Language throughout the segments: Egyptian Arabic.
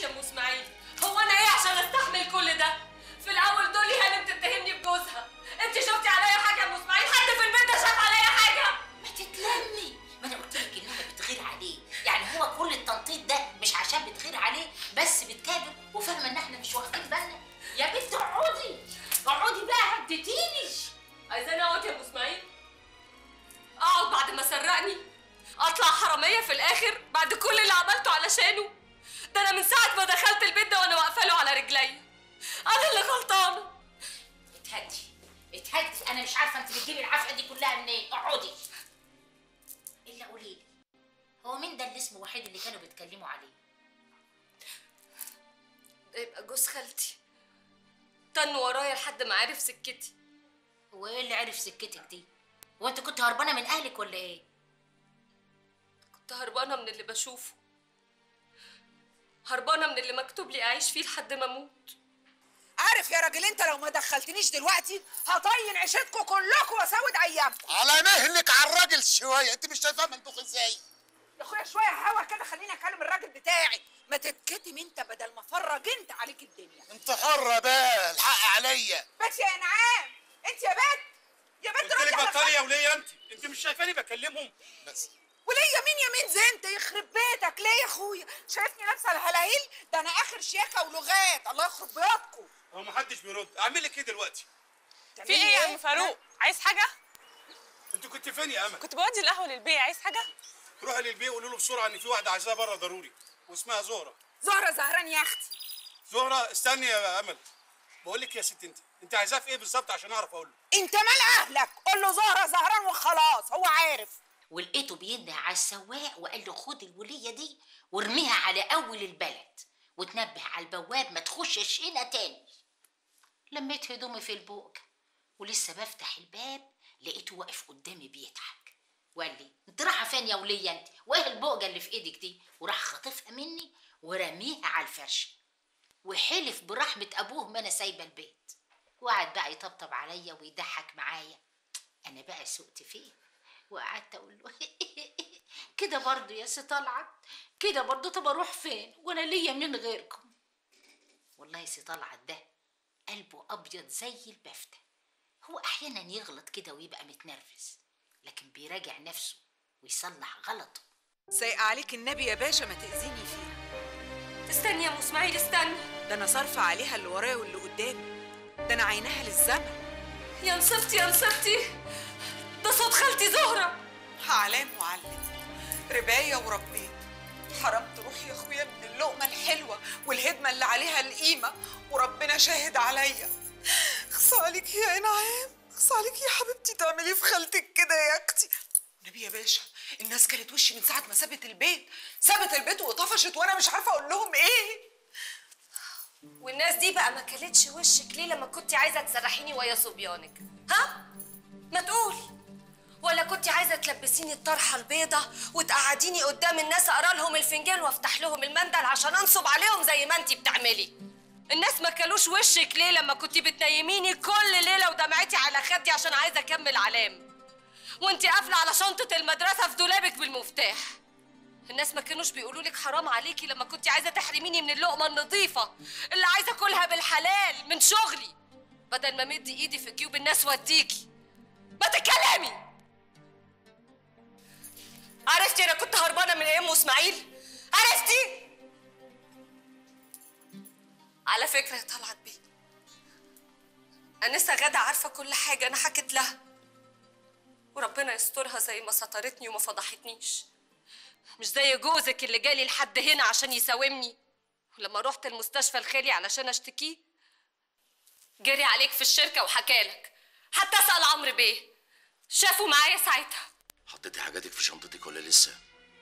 يا ام اسماعيل هو انا ايه عشان استحمل كل ده في الاول دولي هانم بتتهمني بجوزها انت شفتي عليا حاجه يا ام اسماعيل حد في البيت ده شاف عليا حاجه ما تتلمي ما انا قلت لك انها بتغير عليه يعني هو كل التنطيط ده مش عشان بتغير عليه بس بتكابر وفاهمه ان احنا مش واخدين بالنا يا بنت اقعدي اقعدي بقى هديتيني عايزاني اقعد يا ام اسماعيل اقعد بعد ما سرقني اطلع حراميه في الاخر بعد كل اللي عملته علشانه ده انا من ساعه ما دخلت البيت ده وانا واقفه له على رجليا انا اللي غلطانه اتهدي اتهدي انا مش عارفه انت بتجيبي العافيه دي كلها منين اقعدي الا قولي لي هو مين ده اللي اسمه وحيد اللي كانوا بيتكلموا عليه ده يبقى جوز خالتي تن ورايا لحد ما عرف سكتي هو ايه اللي عرف سكتك دي هو انت كنت هربانه من اهلك ولا ايه كنت هربانه من اللي بشوفه هربانه من اللي مكتوب لي اعيش فيه لحد ما اموت عارف يا راجل انت لو ما دخلتنيش دلوقتي هطين عيشتكم كلكم واسود ايامكم على مهلك على الراجل شويه انت مش شايفاه منفوخ ازاي يا اخويا شويه هوا كده خليني اكلم الراجل بتاعي ما تتكتم انت بدل ما افرج انت عليك الدنيا انت حره بقى الحق عليا بس يا انعام انت يا بنت يا بنت قلت لك ردي على بطلي يا خالك. وليه انت انت مش شايفاني بكلمهم بس وليا مين يا مين زنت يخرب بيتك ليه يا اخويا شايفني لابسه الهلاهيل ده انا اخر شياكه ولغات الله يخرب بيوتكم هو محدش بيرد اعمل لك ايه دلوقتي في ايه يا عم فاروق عايز حاجه انت كنت فين يا امل كنت بودي القهوه للبيع عايز حاجه روحي للبيت قولوا له بسرعه ان في واحده عايزاها بره ضروري واسمها زهره زهره زهران يا اختي زهره استني يا امل بقول لك يا ست انت انت عايزاها في ايه بالظبط عشان اعرف اقول له انت مال اهلك قول له زهره زهران وخلاص هو عارف ولقيته بينده على السواق وقال له خد الوليه دي وارميها على اول البلد وتنبه على البواب ما تخشش هنا تاني لميت هدومي في البوق ولسه بفتح الباب لقيته واقف قدامي بيضحك وقال لي انت رايحه فين يا وليه انت وايه البوجه اللي في ايدك دي وراح خاطفها مني ورميها على الفرش وحلف برحمه ابوه ما انا سايبه البيت وقعد بقى يطبطب عليا ويضحك معايا انا بقى سقت فيه وقعدت اقول له كده برضه يا سي طلعت كده برضه طب اروح فين وانا ليا من غيركم والله يا سي طلعت ده قلبه ابيض زي البفته هو احيانا يغلط كده ويبقى متنرفز لكن بيراجع نفسه ويصلح غلطه سايق عليك النبي يا باشا ما تاذيني فيها استني يا ام اسماعيل استني ده انا صارفه عليها اللي ورايا واللي قدامي ده انا عينها للزمن يا نصيبتي يا نصيبتي ده صوت خالتي زهره علام معلم رباية وربيت حرمت روحي يا اخويا من اللقمة الحلوة والهدمة اللي عليها القيمة وربنا شاهد عليا خص عليك يا انعام خص عليك يا حبيبتي تعملي في خالتك كده يا اختي نبي يا باشا الناس كانت وشي من ساعة ما سابت البيت سابت البيت وطفشت وانا مش عارفة اقول لهم ايه والناس دي بقى ما كلتش وشك ليه لما كنت عايزه تسرحيني ويا صبيانك ها ما تقول ولا كنت عايزه تلبسيني الطرحه البيضه وتقعديني قدام الناس اقرا لهم الفنجان وافتح لهم المندل عشان انصب عليهم زي ما انتي بتعملي الناس ما كلوش وشك ليه لما كنت بتنيميني كل ليله ودمعتي على خدي عشان عايزه اكمل علام وانتي قافله على شنطه المدرسه في دولابك بالمفتاح الناس ما كانوش بيقولوا لك حرام عليكي لما كنت عايزه تحرميني من اللقمه النظيفه اللي عايزه اكلها بالحلال من شغلي بدل ما مدي ايدي في جيوب الناس واديكي ما تتكلمي عرفتي انا كنت هربانه من ايام اسماعيل عرفتي على فكره يا طلعت بيه انسه غدا عارفه كل حاجه انا حكيت لها وربنا يسترها زي ما سترتني وما فضحتنيش مش زي جوزك اللي جالي لحد هنا عشان يساومني ولما رحت المستشفى الخالي علشان اشتكيه جري عليك في الشركة وحكالك حتى اسأل عمرو بيه شافوا معايا ساعتها حطيتي حاجاتك في شنطتك ولا لسه؟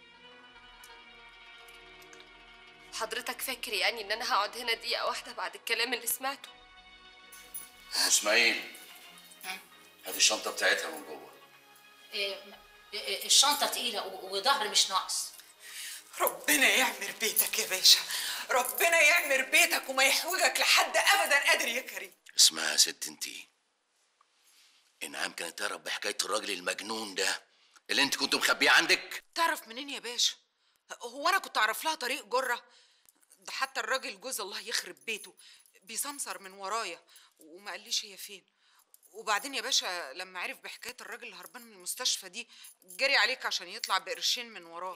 حضرتك فاكر يعني ان انا هقعد هنا دقيقة واحدة بعد الكلام اللي سمعته أم اسماعيل هات الشنطة بتاعتها من جوه إيه إيه الشنطة تقيلة و- وظهر مش ناقص ربنا يعمر بيتك يا باشا ربنا يعمر بيتك وما يحوجك لحد ابدا قادر يا كريم اسمها يا ست انتي انعام كانت تعرف بحكاية الراجل المجنون ده اللي انت كنت مخبيه عندك تعرف منين يا باشا هو انا كنت اعرف لها طريق جره ده حتى الراجل جوز الله يخرب بيته بيسمسر من ورايا وما قاليش هي فين وبعدين يا باشا لما عرف بحكايه الراجل اللي هربان من المستشفى دي جري عليك عشان يطلع بقرشين من وراه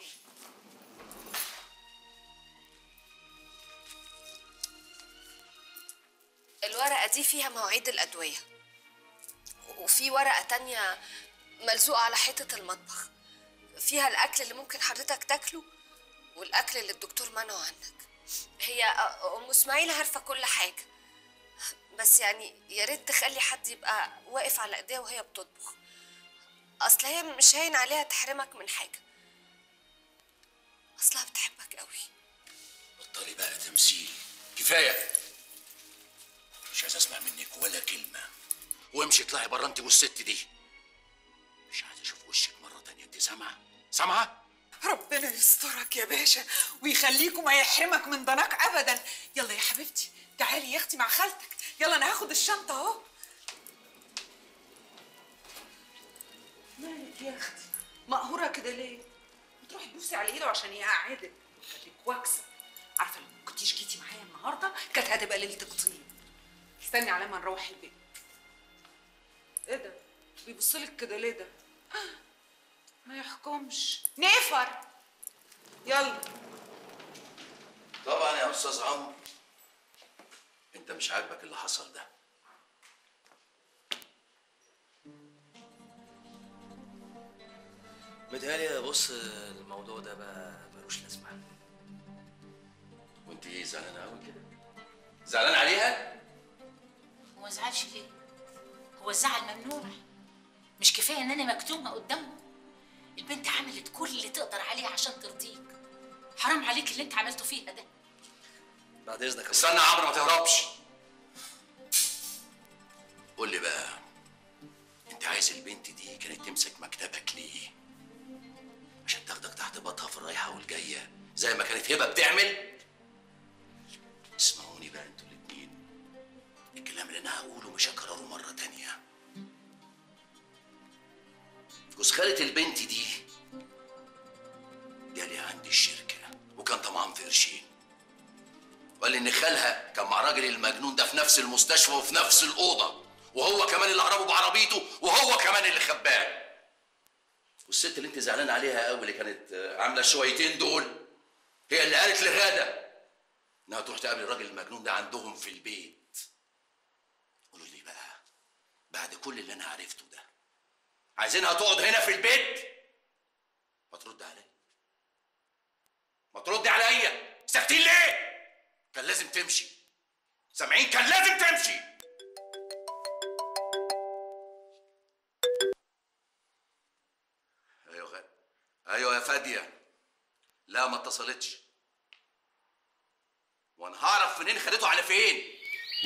الورقة دي فيها مواعيد الأدوية وفي ورقة تانية ملزوقة على حيطة المطبخ فيها الأكل اللي ممكن حضرتك تاكله والأكل اللي الدكتور منعه عنك هي أم إسماعيل عارفة كل حاجة بس يعني يا ريت تخلي حد يبقى واقف على ايديها وهي بتطبخ أصل هي مش هين عليها تحرمك من حاجة أصلها بتحبك قوي بطلي بقى تمثيل كفايه مش عايز اسمع منك ولا كلمه وامشي اطلعي بره انت والست دي مش عايز اشوف وشك مره تانية انت سامعه سامعه ربنا يسترك يا باشا ويخليك وما يحرمك من ضناك ابدا يلا يا حبيبتي تعالي يا اختي مع خالتك يلا انا هاخد الشنطه اهو مالك يا اختي مقهوره كده ليه بتروحي تبوسي على ايده عشان يقعدك خليك واكسه عارفه لو ما كنتيش جيتي معايا النهارده كانت هتبقى ليلتك طين استني على ما نروح البيت ايه ده بيبصلك كده ليه ده ما يحكمش نفر يلا طبعا يا استاذ عمرو انت مش عاجبك اللي حصل ده متهيألي بص الموضوع ده بقى ملوش لازمة وانت ايه زعلانه قوي كده زعلان عليها هو ما زعلش ليه هو الزعل ممنوع مش كفايه ان انا مكتومه قدامه البنت عملت كل اللي تقدر عليه عشان ترضيك حرام عليك اللي انت عملته فيها ده بعد إذنك يا استنى يا عمرو ما تهربش قول لي بقى انت عايز البنت دي كانت تمسك مكتبك ليه عشان تاخدك تحت باطها في الرايحه والجايه زي ما كانت هبه بتعمل اسمعوني بقى انتوا الاتنين الكلام اللي انا هقوله مش هكرره مره تانية جوز خالة البنت دي جالي عندي الشركة وكان طمعان في قرشين وقال لي ان خالها كان مع راجل المجنون ده في نفس المستشفى وفي نفس الأوضة وهو كمان اللي هربه بعربيته وهو كمان اللي خباه والست اللي انت زعلان عليها قوي اللي كانت آه، عاملة الشويتين دول هي اللي قالت لغادة انها تروح تقابل الراجل المجنون ده عندهم في البيت قولوا لي بقى بعد كل اللي انا عرفته ده عايزينها تقعد هنا في البيت ما ترد عليا ما تردي عليا ساكتين ليه كان لازم تمشي سامعين كان لازم تمشي ايوه غ... ايوه يا فاديه لا ما اتصلتش وانا هعرف منين خدته على فين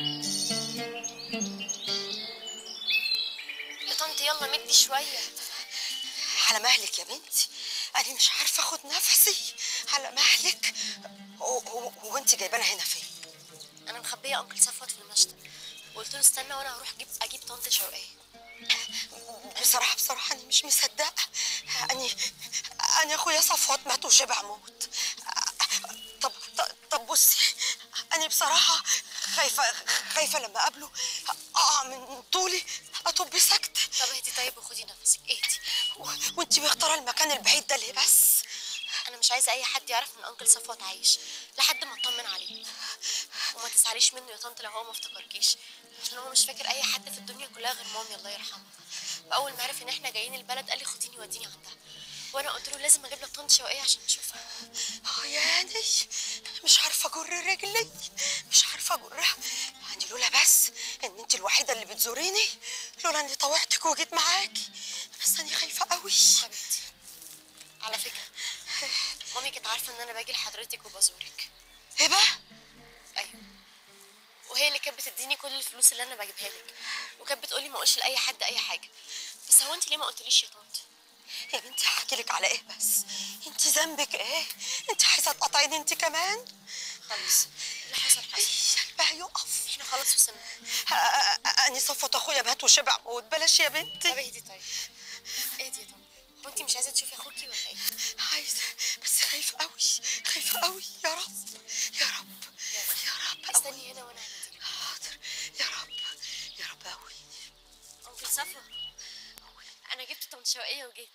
يا طنط يلا مدي شوية على مهلك يا بنتي انا مش عارفه اخد نفسي على مهلك هو انت جايبانا هنا فين أنا مخبية أنكل صفوت في المشتى وقلت له استنى وأنا هروح أجيب أجيب طنط شوقية بصراحه بصراحه انا مش مصدقه اني اني اخويا صفوت مات وشبع موت طب طب, طب بصي انا بصراحه خايفه خايفه لما اقابله اقع من طولي اطب سكت طب اهدي طيب وخدي نفسك اهدي وانت مختاره المكان البعيد ده ليه بس أنا مش عايزة أي حد يعرف إن أنكل صفوت عايش لحد ما أطمن عليه وما تزعليش منه يا طنط لو هو ما افتكركيش عشان هو مش فاكر أي حد في الدنيا كلها غير مامي الله يرحمها وأول ما عرف إن إحنا جايين البلد قال لي خديني وديني عندها وأنا قلت له لازم أجيب لك طنط شوقية عشان نشوفها اه يعني مش عارفه اجر رجلي مش عارفه اجرها يعني لولا بس ان انت الوحيده اللي بتزوريني لولا اني طوعتك وجيت معاكي بس انا خايفه قوي حبيبتي على فكرة مامي كانت عارفة إن أنا باجي لحضرتك وبزورك ايه بقى ايوه وهي اللي كانت بتديني كل الفلوس اللي انا بجيبها لك وكانت بتقولي ما اقولش لاي حد اي حاجه بس هو انت ليه ما قلتليش يا طنط يا بنتي هحكي لك على ايه بس انت ذنبك ايه انت عايزه تقطعيني انت كمان خلاص اللي حصل حصل قلبها يقف احنا خلاص وصلنا اني صفت اخويا مات وشبع موت بلاش يا بنتي طب اهدي طيب اهدي يا طنط وانت مش عايزه تشوفي اخوكي ولا ايه عايزه بس خايفه قوي خايفه قوي يا رب يا رب يا رب استني هنا وانا هناديلك حاضر يا رب يا رب قوي انكل صفا انا جبت طنط شوقيه وجيت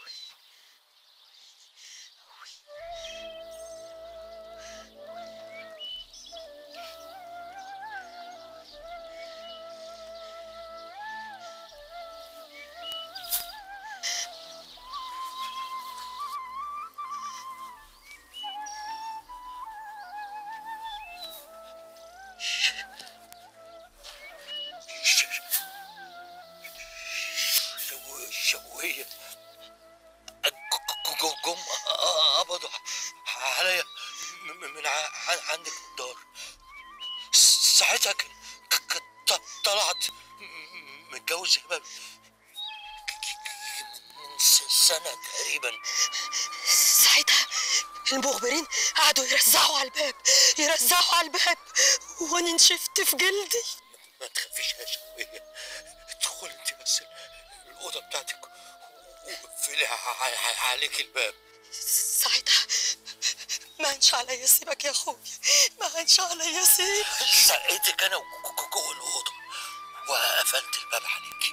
شو- شوية ج- ج- جم قبضوا عليا من من ع- عندك الدار س- ساعتها كان ك- كنت طلعت م- متجوز هبة من س- سنة تقريبا ساعتها المخبرين قعدوا يرزعوا على الباب يرزعوا على الباب وانا نشفت في جلدي ما تخافيش يا شوية ادخلي انت بس الأوضة بتاعتك وقفلي ع- ع- عليك الباب ساعتها ما هنش عليا سيبك يا اخويا ما هنش عليا سيبك زقيتك انا جو- جو- جوه الاوضه وقفلت الباب عليكي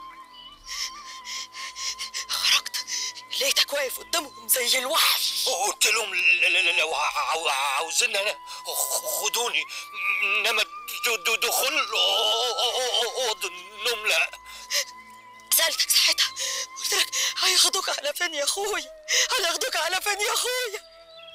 خرجت لقيتك واقف قدامهم زي الوحش وقلت لهم ل- ل- ل- لو عاو- عاوزين انا خدوني انما د- د- دخول اوضه النوم لا سألتك ساعتها قلت لك هياخدوك على فين يا اخويا هياخدوك على فين يا اخويا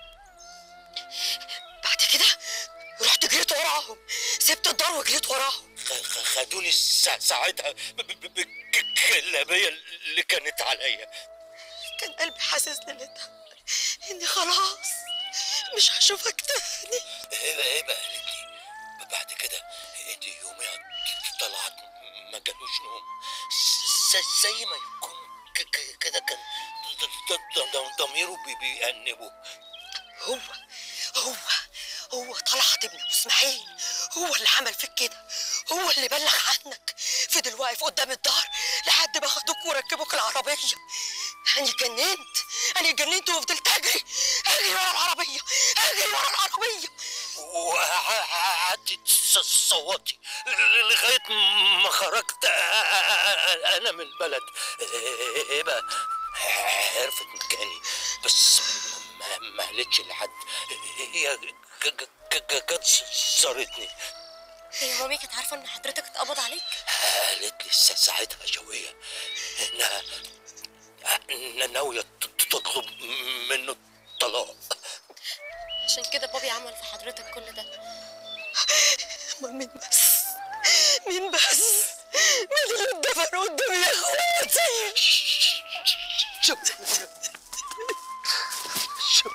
بعد كده رحت جريت وراهم سبت الدار وجريت وراهم خ- خ- خدوني سا- ساعتها ب- ب- ب- بالجلابيه اللي كانت عليا كان قلبي حاسس ليلتها اني خلاص مش هشوفك تاني هبه هبه قالت لي بعد كده ادي يومي طلعت ما جالوش نوم ز- زي ما يكون ك- ك- كده كان ض- ض- ض- ضميره بي- بيأنبه هو هو هو طلعت ابن ابو اسماعيل هو اللي عمل فيك كده هو اللي بلغ عنك فضل واقف قدام الدار لحد ما خدوك وركبوك العربيه انا اتجننت انا اتجننت وفضلت اجري اجري ورا العربيه اجري ورا العربيه وقعدت صوتي لغايه ما خرجت انا من البلد هبه عرفت مكاني بس ما ما قالتش لحد هي ج- ج- ج- جت صارتني هي مامي كانت عارفه ان حضرتك اتقبض عليك قالت لي سا- ساعتها شوية إنها إنها ناوية ت- تطلب منه الطلاق عشان كده بابي عمل في حضرتك كل ده امال مين بس مين بس مين اللي اتدفن قدامي يا اخواتي شوف شوف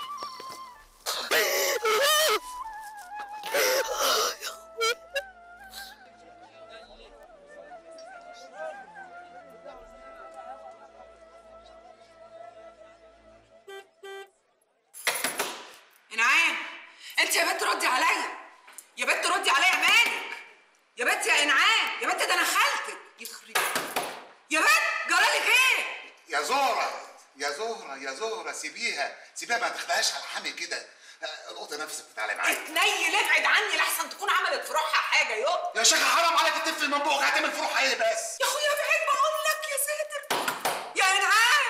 انعام انت يا بنت ردي عليا يا بنت ردي عليا مالك يا بنت يا انعام يا بنت ده انا خالتك يخرب يا بنت جرالك ايه يا زهرة يا زهرة يا زهرة سيبيها سيبيها ما تاخدهاش على الحامي كده آه، القطة نفسك تعالى معايا اتنيل ابعد عني لحسن تكون عملت في روحها حاجه يو يا شيخة حرام عليك تلف المنبوغ هتعمل في روحها ايه بس يا اخويا ابعد بقول لك يا ساتر يا انعام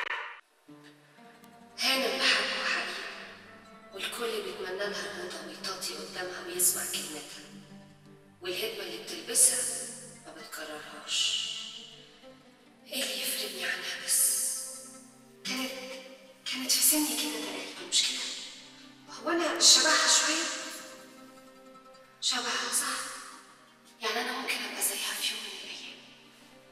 هانم بحق وحقيقي والكل بيتمنى لها الرضا ويطاطي قدامها ويسمع كلمتها والهدمة اللي بتلبسها ما بتكررهاش ايه اللي يفرقني عنها بس كانت كانت في سني كده تقريبا مش كده هو انا شبهها شوية شبهها صح يعني انا ممكن ابقى زيها في يوم من الايام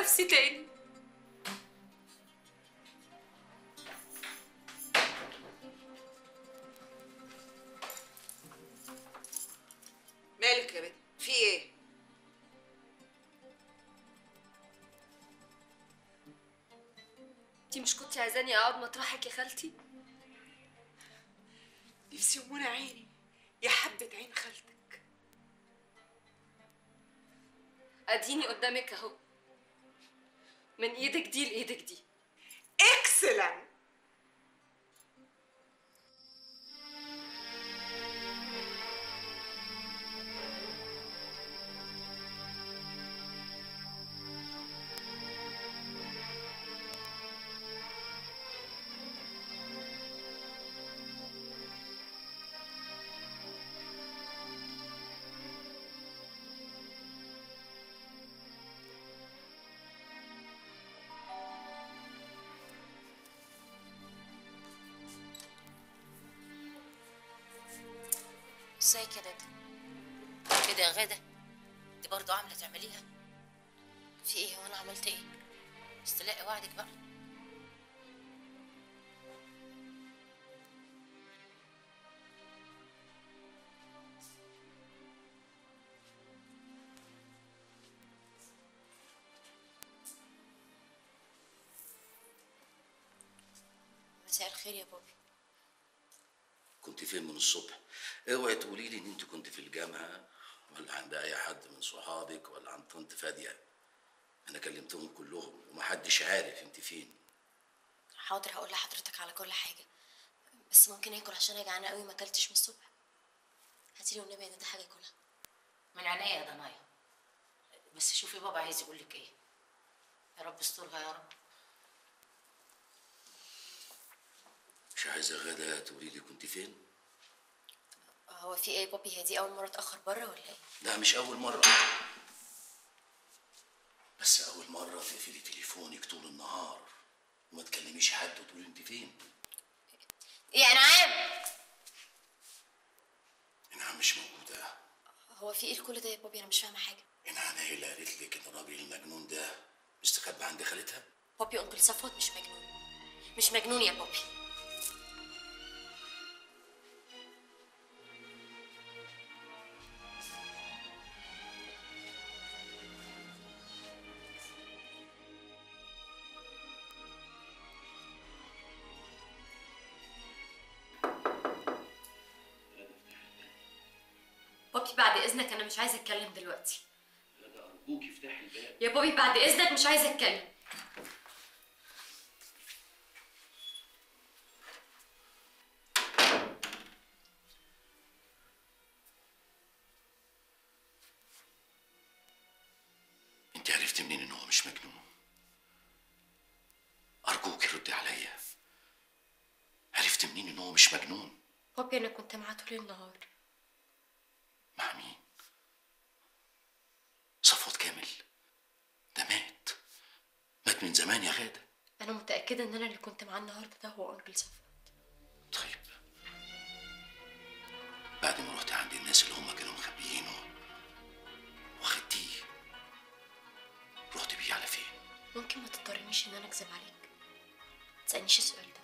نفسي تاني مالك يا بنت في ايه انتي مش كنتي عايزاني اقعد مطرحك يا خالتي نفسي يمونة عيني يا حبة عين خالتك اديني قدامك اهو من ايدك دي لايدك دي اكسلنت ازاي كده ده كده يا غاده دي برضه عامله تعمليها في ايه وانا عملت ايه بس تلاقي وعدك بقى مساء الخير يا بابي كنت فين من الصبح اوعي تقولي لي ان انت كنت في الجامعه ولا عند اي حد من صحابك ولا عند طنط فاديه انا كلمتهم كلهم ومحدش عارف انت فين حاضر هقول لحضرتك على كل حاجه بس ممكن اكل عشان انا جعانه قوي ما اكلتش من الصبح هاتيلي والنبي يا ندى حاجه اكلها من عينيا يا ضنايا بس شوفي بابا عايز يقول لك ايه يا رب استرها يا رب مش عايزه غدا تقولي لي كنت فين هو في ايه يا بابي هي دي اول مره اتاخر بره ولا ايه لا مش اول مره بس اول مره تقفلي تليفونك طول النهار وما تكلميش حد وتقولي انت فين يا انعام انعام مش موجوده هو في ايه كل ده يا بابي انا مش فاهمه حاجه انعام هي اللي قالت لك ان الراجل المجنون ده مستخبي عند خالتها بابي انكل صفوت مش مجنون مش مجنون يا بابي بابي بعد اذنك انا مش عايزه اتكلم دلوقتي غدا ارجوكي افتحي الباب يا بابي بعد اذنك مش عايزه اتكلم انت عرفت منين ان هو مش مجنون ارجوك ردي عليا عرفت منين ان هو مش مجنون بابي انا كنت معاه طول النهار مع مين صفوت كامل ده مات مات من زمان يا غاده انا متاكده ان انا اللي كنت معاه النهارده ده هو انكل صفوت طيب بعد ما رحت عند الناس اللي هم كانوا مخبيينه واخدتيه رحت بيه على فين ممكن ما تضطرنيش ان انا اكذب عليك تسالنيش السؤال ده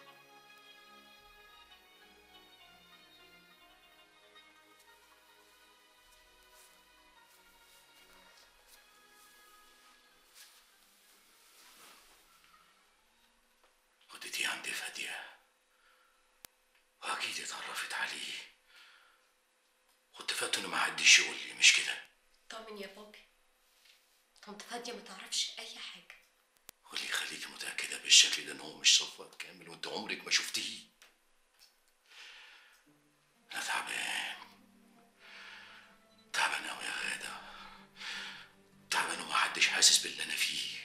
وديتيه عند فادية وأكيد اتعرفت عليه واتفقت إنه محدش يقول لي مش كده طمن يا بابي طنط فادية ما تعرفش اي حاجه واللي يخليكي متأكدة بالشكل ده إن هو مش صفوت كامل وأنت عمرك ما شفتيه أنا تعبان تعبان أوي يا غادة تعبان ومحدش حاسس باللي أنا فيه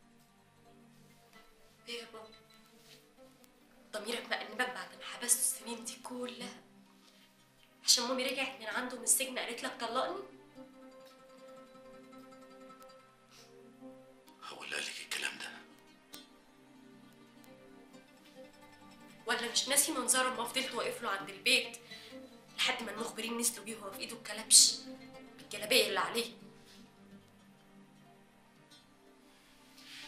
ايه يا بابا ضميرك مأنبك بعد ما حبست السنين دي كلها عشان مامي رجعت من عنده من السجن قالت لك طلقني هقول لك الكلام ده ولا مش ناسي منظره ما فضلت واقف له عند البيت لحد ما المخبرين نزلوا بيه وهو في ايده الكلبش بالجلابيه اللي عليه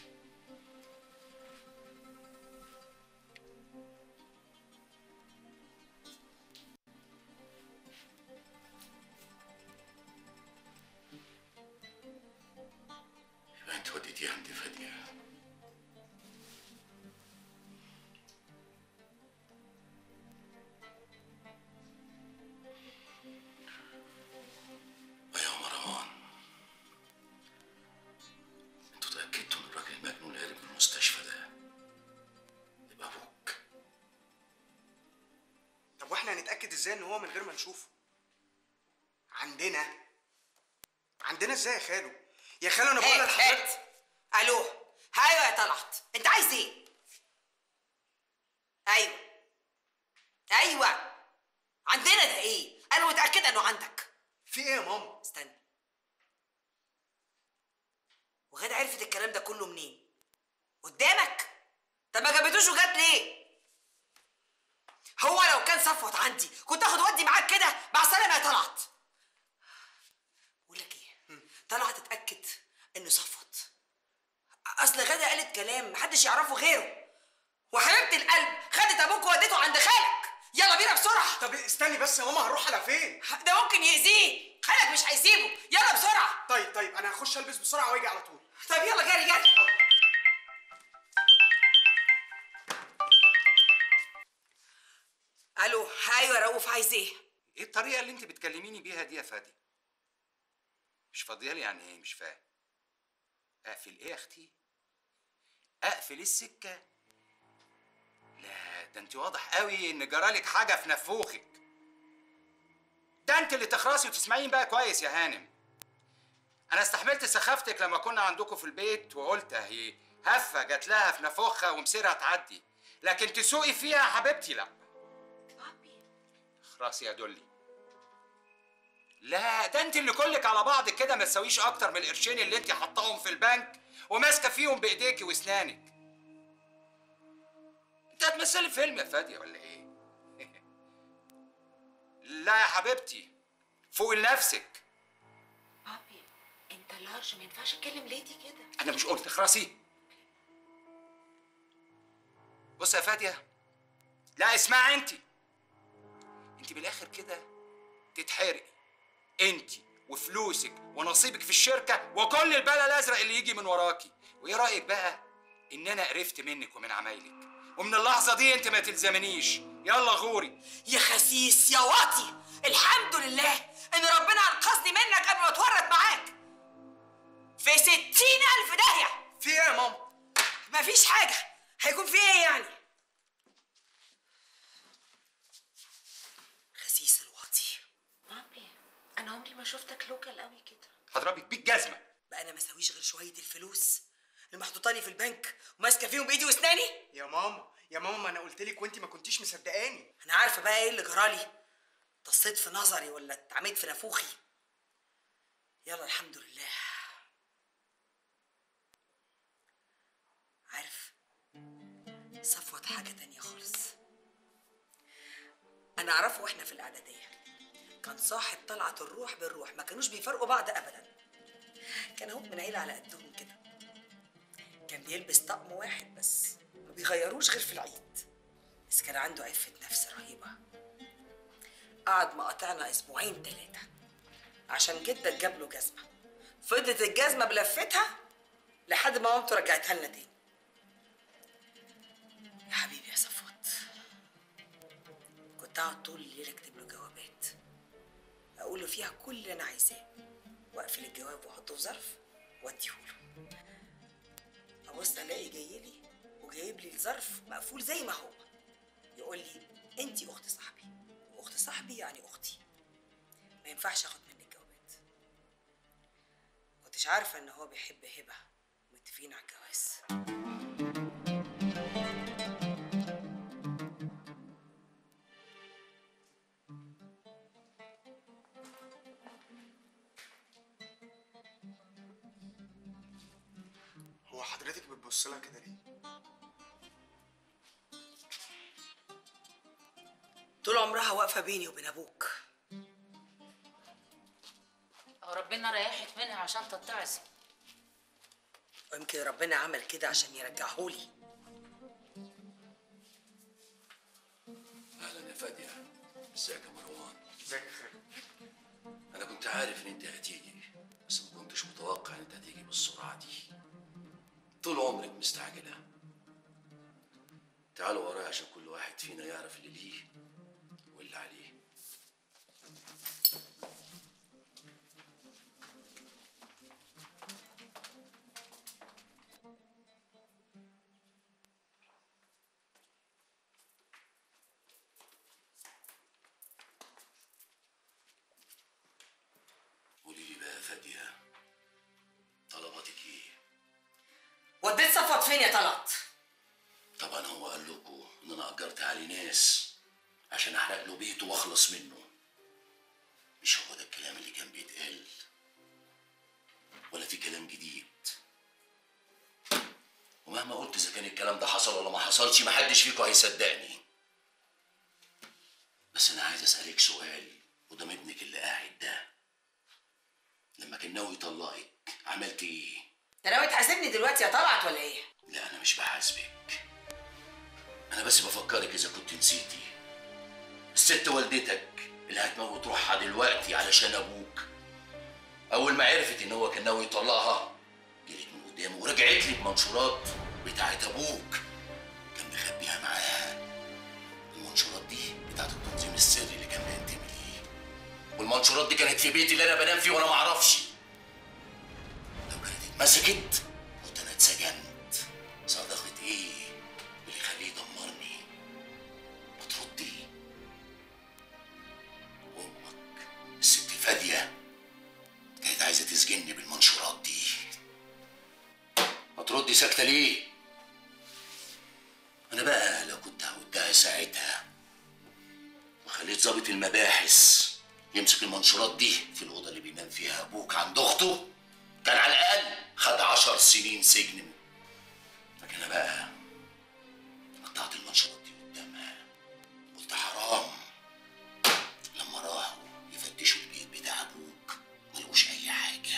ازاي ان هو من غير ما نشوفه عندنا عندنا ازاي يا خالو يا خالو انا بقول هات لحضرتك هات الو ايوه يا طلعت انت عايز ايه ايوه ايوه عندنا ده ايه انا متاكده انه عندك في ايه يا ماما استنى وغاده عرفت الكلام ده كله منين قدامك طب ما جابتوش وجات ليه هو لو كان صفوت عندي كنت اخد ودي معاك كده مع السلامه يا طلعت بقول لك ايه طلعت اتاكد انه صفوت اصل غاده قالت كلام محدش يعرفه غيره وحبيبه القلب خدت ابوك ووديته عند خالك يلا بينا بسرعه طب استني بس يا ماما هنروح على فين ده ممكن يأذيه خالك مش هيسيبه يلا بسرعه طيب طيب انا هخش البس بسرعه واجي على طول طب يلا جري جري الو ايوه يا رؤوف عايز ايه ايه الطريقه اللي انت بتكلميني بيها دي يا فادي مش فاضيه لي يعني ايه مش فاهم اقفل ايه يا اختي اقفل السكه لا ده انت واضح قوي ان جرالك حاجه في نفوخك ده انت اللي تخرسي وتسمعين بقى كويس يا هانم انا استحملت سخافتك لما كنا عندكم في البيت وقلت اهي هفه جات لها في نافوخها ومسيرها تعدي لكن تسوقي فيها يا حبيبتي لا خلاص يا دولي لا ده انت اللي كلك على بعض كده ما تسويش اكتر من القرشين اللي انت حطاهم في البنك وماسكه فيهم بايديكي واسنانك انت هتمثلي فيلم يا فاديه ولا ايه لا يا حبيبتي فوق لنفسك بابي انت لارج ما ينفعش تكلم ليدي كده انا مش قلت خراسي بص يا فاديه لا اسمعي انت انت بالاخر كده تتحرقي انت وفلوسك ونصيبك في الشركه وكل البلا الازرق اللي يجي من وراكي وايه رايك بقى ان انا قرفت منك ومن عمايلك ومن اللحظه دي انت ما تلزمنيش يلا غوري يا خسيس يا واطي الحمد لله ان ربنا انقذني منك قبل ما اتورط معاك في ستين الف داهية في ايه يا ماما مفيش حاجة هيكون في ايه يعني خسيس الواطي بابي انا عمري ما شفتك لوكال قوي كده هضربك بيك جزمه بقى انا ما اسويش غير شوية الفلوس اللي محطوطاني في البنك وماسكة فيهم بايدي واسناني يا ماما يا ماما ما انا قلت لك وانت ما كنتيش مصدقاني انا عارفة بقى ايه اللي جرالي تصيت في نظري ولا اتعميت في نافوخي يلا الحمد لله عارف صفوت حاجة تانية خالص أنا أعرفه وإحنا في الإعدادية كان صاحب طلعت الروح بالروح ما كانوش بيفرقوا بعض أبدا كان هم من عيلة على قدهم كده كان بيلبس طقم واحد بس ما بيغيروش غير في العيد بس كان عنده عفة نفس رهيبة قعد مقاطعنا أسبوعين تلاتة عشان جدك جاب له جزمة فضلت الجزمة بلفتها لحد ما مامته رجعتها لنا تاني يا حبيبي يا صفوت كنت اقعد طول الليل اكتب له جوابات اقول له فيها كل اللي انا عايزاه واقفل الجواب واحطه في ظرف واديهوله ابص الاقي جاي لي وجايب لي الظرف مقفول زي ما هو يقول لي انت اخت صاحبي واخت صاحبي يعني اختي ما ينفعش اخد منك جوابات كنتش عارفه ان هو بيحب هبه متفقين على الجواز هو حضرتك بتبص لها كده ليه طول عمرها واقفه بيني وبين ابوك ربنا ريحك منها عشان تتعظ ويمكن ربنا عمل كده عشان يرجعهولي اهلا يا فاديه ازيك يا مروان ازيك يا خالد انا كنت عارف ان انت هتيجي بس ما كنتش متوقع ان انت هتيجي بالسرعه دي طول عمرك مستعجله تعالوا ورايا عشان كل واحد فينا يعرف اللي ليه واللي عليه فين يا طلعت طبعا هو قال لكم ان انا اجرت عليه ناس عشان احرق له بيته واخلص منه مش هو ده الكلام اللي كان بيتقال ولا في كلام جديد ومهما قلت اذا كان الكلام ده حصل ولا ما حصلش محدش فيكم هيصدقني بس انا عايز اسالك سؤال قدام ابنك اللي قاعد ده لما كان ناوي يطلقك عملت ايه انت ناوي تحاسبني دلوقتي يا طلعت ولا ايه لا انا مش بحاسبك انا بس بفكرك اذا كنت نسيتي الست والدتك اللي هتموت روحها دلوقتي علشان ابوك اول ما عرفت ان هو كان ناوي يطلقها جريت من قدامه ورجعت لي بمنشورات بتاعت ابوك كان مخبيها معاها المنشورات دي بتاعت التنظيم السري اللي كان بينتمي ليه والمنشورات دي كانت في بيتي اللي انا بنام فيه وانا ما اعرفش لو كانت اتمسكت كنت انا اتسجنت صدقت ايه اللي يخليه يدمرني ما تردي امك الست فاديه كانت عايزه تسجني بالمنشورات دي ما تردي ساكته ليه انا بقى لو كنت هودها ساعتها وخليت ضابط المباحث يمسك المنشورات دي في الاوضه اللي بينام فيها ابوك عند اخته كان على الاقل خد عشر سنين سجن لكن انا بقى قطعت المنشورات دي قدامها قلت حرام لما راحوا يفتشوا البيت بتاع ابوك ملقوش اي حاجه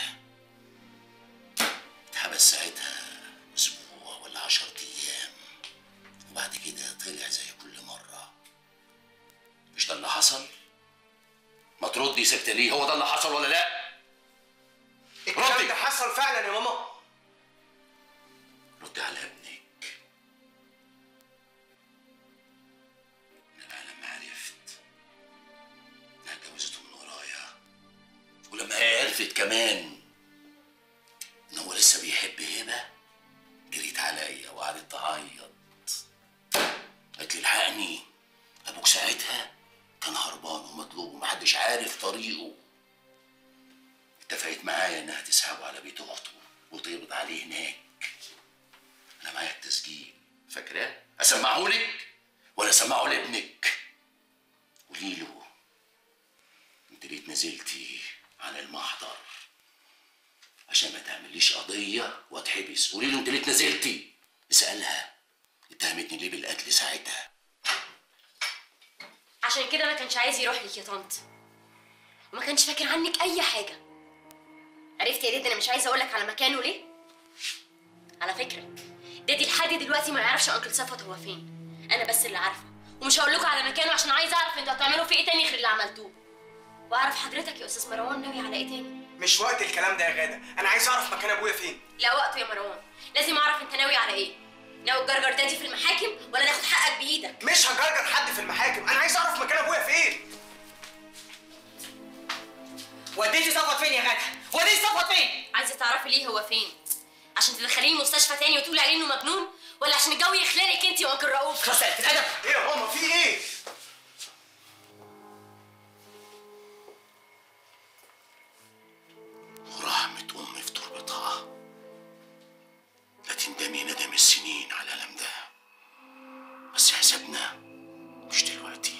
اتحبس ساعتها اسبوع ولا عشر ايام وبعد كده طلع زي كل مره مش ده اللي حصل ما تردي سكتة ليه هو ده اللي حصل ولا لا الكلام ده حصل فعلا يا ماما رد على ابنك انا بقى لما عرفت انها اتجوزته من ورايا ولما هي عرفت كمان ان هو لسه بيحب هبه جريت عليا وقعدت تعيط قالت لي الحقني ابوك ساعتها كان هربان ومطلوب ومحدش عارف طريقه اتفقت معايا انها تسحبه على بيت اخته وتقبض عليه هناك انا معايا التسجيل فاكراه اسمعهولك ولا اسمعه لابنك قولي له انت ليه اتنزلتي على المحضر عشان ما تعمليش قضيه واتحبس قولي له انت ليه اتنزلتي اسالها اتهمتني ليه بالقتل ساعتها عشان كده ما كانش عايز يروح لك يا طنط وما كانش فاكر عنك اي حاجه عرفت يا ديدي انا مش عايزه اقول لك على مكانه ليه على فكره ديدي لحد دلوقتي ما يعرفش انكل صفوت هو فين انا بس اللي عارفه ومش هقول لكم على مكانه عشان عايزه اعرف انتوا هتعملوا فيه ايه تاني غير اللي عملتوه واعرف حضرتك يا استاذ مروان ناوي على ايه تاني مش وقت الكلام ده يا غاده انا عايز اعرف مكان ابويا فين لا وقته يا مروان لازم اعرف انت ناوي على ايه ناوي تجرجر دادي في المحاكم ولا ناخد حقك بايدك مش هجرجر حد في المحاكم انا عايز اعرف مكان ابويا فين وديتي صفوت فين يا غاده وديتي صفوت فين عايزه تعرفي ليه هو فين عشان تدخليه المستشفى تاني وتقولي عليه انه مجنون ولا عشان الجو يخلالك انت وانكل رؤوف خسرت الادب ايه يا ماما في ايه ورحمة أمي في تربتها لا تندمي ندم السنين على الألم ده بس حسابنا مش دلوقتي